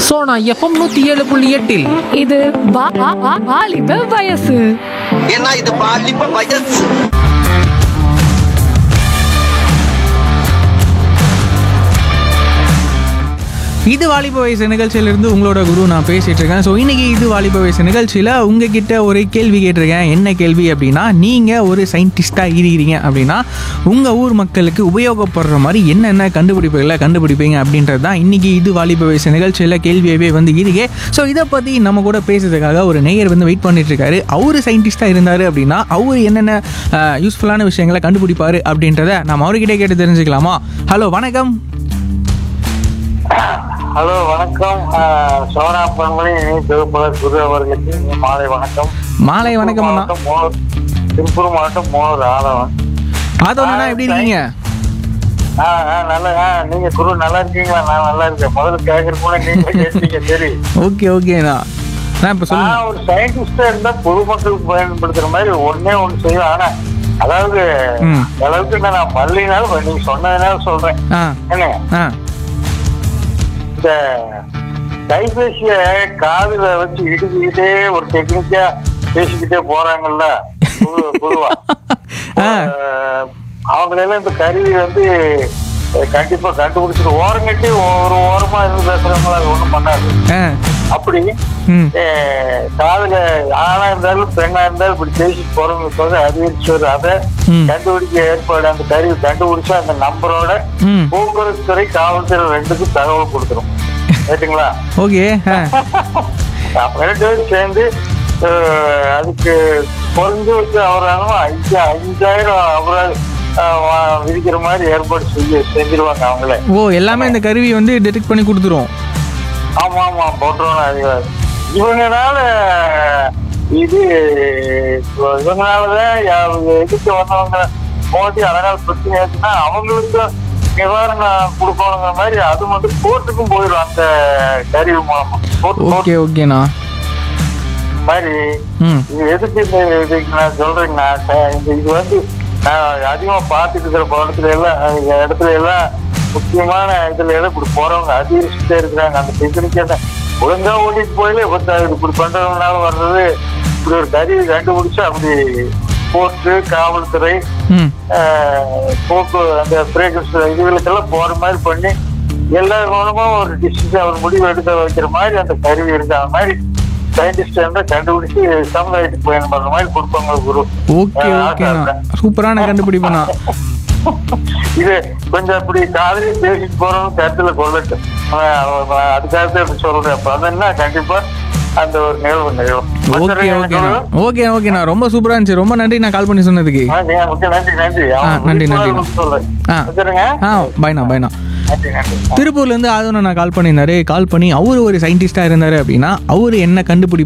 Sona FM நூத்தி ஏழு புள்ளி எட்டில் இது வா- வா- வா- வாலிப வயசு ஏன்னா இது பாலிப்ப வயசு இது வாலிப வயசு நிகழ்ச்சியிலிருந்து உங்களோட குரு நான் பேசிட்டு இருக்கேன் ஸோ இன்னைக்கு இது வாலிப வயசு நிகழ்ச்சியில் உங்ககிட்ட ஒரு கேள்வி கேட்டிருக்கேன் என்ன கேள்வி அப்படின்னா நீங்கள் ஒரு சயின்டிஸ்டாக இருக்கிறீங்க அப்படின்னா உங்கள் ஊர் மக்களுக்கு உபயோகப்படுற மாதிரி என்னென்ன கண்டுபிடிப்புகளை கண்டுபிடிப்பீங்க அப்படின்றது தான் இன்னைக்கு இது வாலிப வயசு நிகழ்ச்சியில் கேள்வியவே வந்து இருக்கே ஸோ இதை பற்றி நம்ம கூட பேசுறதுக்காக ஒரு நேயர் வந்து வெயிட் பண்ணிட்டு இருக்காரு அவர் சயின்டிஸ்டாக இருந்தார் அப்படின்னா அவர் என்னென்ன யூஸ்ஃபுல்லான விஷயங்களை கண்டுபிடிப்பாரு அப்படின்றத நம்ம அவர்கிட்ட கேட்டு தெரிஞ்சுக்கலாமா ஹலோ வணக்கம் ஹலோ வணக்கம் ஆஹ் சோனா பண்பலை தொகுப்பாளர் குரு அவர்களுக்கு இனிய மாலை வணக்கம் மாலை வணக்கம் அண்ணா மாவட்டம் மோர் திருப்பூர் மாவட்டம் மோர் ஆலவன் ஆதவனா எப்படி இருக்கீங்க ஆ ஆ நல்லா ஆ நீங்க குரு நல்லா இருக்கீங்களா நான் நல்லா இருக்கேன் முதல்ல கேட்கற கூட நீங்க கேட்டீங்க சரி ஓகே ஓகேண்ணா நான் இப்போ சொல்லுங்க நான் ஒரு சயின்டிஸ்டா இருந்தா பொதுமக்களுக்கு பயன்படுத்துற மாதிரி ஒண்ணே ஒண்ணு செய்வேன் ஆனா அதாவது ம். இந்த அளவுக்கு நான் பள்ளினாலும் நீங்க சொன்னதுனால சொல்றேன் ஆ என்ன ஆ இந்த கைபேசிய காதுல வச்சு இடுக்கிட்டே ஒரு டெக்னிக்கா பேசிக்கிட்டே போறாங்கல்ல பொது- பொதுவா ஆ. அஹ், அவங்களெல்லாம் இந்த கருவி வந்து அஹ், கண்டிப்பா கண்டுபிடிச்சிட்டு ஓரம் கட்டி ஒரு ஓரமா இருந்து பேசுறவங்கள அது ஒண்ணும் பண்ணாது ஆ அப்படி ம் அஹ், காதுல ஆணா இருந்தாலும் பெண்ணா இருந்தாலும் இப்படி பேசிட்டு போறவங்க தொகை அதிகரிச்சு வருது அதை ம். கண்டுபிடிக்க ஏற்பாடு அந்த கருவி கண்டுபிடிச்சா அந்த நம்பரோட ம் போக்குவரத்து துறை காவல்துறை ரெண்டுக்கும் தகவல் கொடுத்துரும் ரைட்டுங்களா ஓகே ஆ அப்ப ரெண்டு பேரும் சேர்ந்து அஹ், அதுக்கு குறைஞ்ச வச்சு அவராலும் அஞ்சு அஞ்சாயிரம் அவரால் விதிக்கிற மாதிரி ஏற்பாடு செஞ்சு செஞ்சிருவாங்க அவங்களே ஓ எல்லாமே இந்த கருவி வந்து டிடெக்ட் பண்ணி கொடுத்துரும் ஆமா ஆமா போட்டுருவாங்க அதிகாரி இவங்கனால இது இவங்கனாலதான் யா- எதிர்த்து வந்தவங்க மோதி அதனால பிரச்சனை ஆச்சுன்னா அவங்களுக்கு நிவாரணம் கொடுக்கணுங்கிற மாதிரி அது வந்து கோர்ட்டுக்கும் போயிடும் அந்த கருவி மூலமா கோர்ட் கோர்ட் ஓகே ஓகேண்ணா மாதிரி ம் இது எதுக்கு இந்த இதுக்கு நான் சொல்றேங்கன்னா ச- இந்த இது வந்து நான் அதிகமா பார்த்துட்டு இருக்கிற படத்துல எல்லாம் அஹ் இடத்துல எல்லாம் முக்கியமான இதுல எல்லாம் இப்படி போறவங்க அதிகரிச்சுட்டே இருக்கிறாங்க அந்த டெக்னிக்கை ஒழுங்கா ஓட்டிட்டு போயில இப்ப இப்படி பண்றதுனால வர்றது இப்படி ஒரு கருவி கண்டுபிடிச்சு அப்படி போர்ட்டு காவல்துறை ம் ஆஹ், போக்கு அந்த பிரேக்கர்ஸ் இதுகளுக்கெல்லாம் போற மாதிரி பண்ணி எல்லா மூலமும் ஒரு டிசிஷன் ஒரு முடிவு எடுக்க வைக்கிற மாதிரி அந்த கருவி இருக்கு அந்த மாதிரி சயின்டிஸ்ட் இருந்தா கண்டுபிடிச்சு சமுதாயத்துக்கு பயன் பண்ற மாதிரி கொடுப்பாங்க குரு ஓகே ஆஹ், ஆசை ஓகேண்ணா இருக்கேன். சூப்பரான கண்டுபிடிப்புண்ணா இது கொஞ்சம் அப்படி காதலி பேசிட்டு போறவங்க கருத்துல கொள்ளட்டும் ஆஹ், அவன் அதுக்காக தான் இப்படி சொல்றேன் அப்ப அதென்னா கண்டிப்பா அந்த ஒரு நிகழ்வு நிகழும் ஓகே மற்றவங்க ஓகேண்ணா சொல்லுங்க. ஓகே ஓகேண்ணா ரொம்ப சூப்பரா இருந்துச்சு ரொம்ப நன்றி நான் கால் பண்ணி சொன்னதுக்கு ஆ, நீங்க ஓகே, நன்றி நன்றி ஆ, அவன் நன்றி, நன்றி. விழிப்புணர்வு சொல்றேன் ஆ. வச்சுருங்க ஆ பாய்ண்ணா பாய்ண்ணா நன்றி நன்றி திருப்பூர்லேருந்து ஆதவனை நான் கால் பண்ணியிருந்தாரு கால் பண்ணி அவர் ஒரு சயின்டிஸ்டாக இருந்தார் அப்படின்னா அவர் என்ன கண்டுபிடி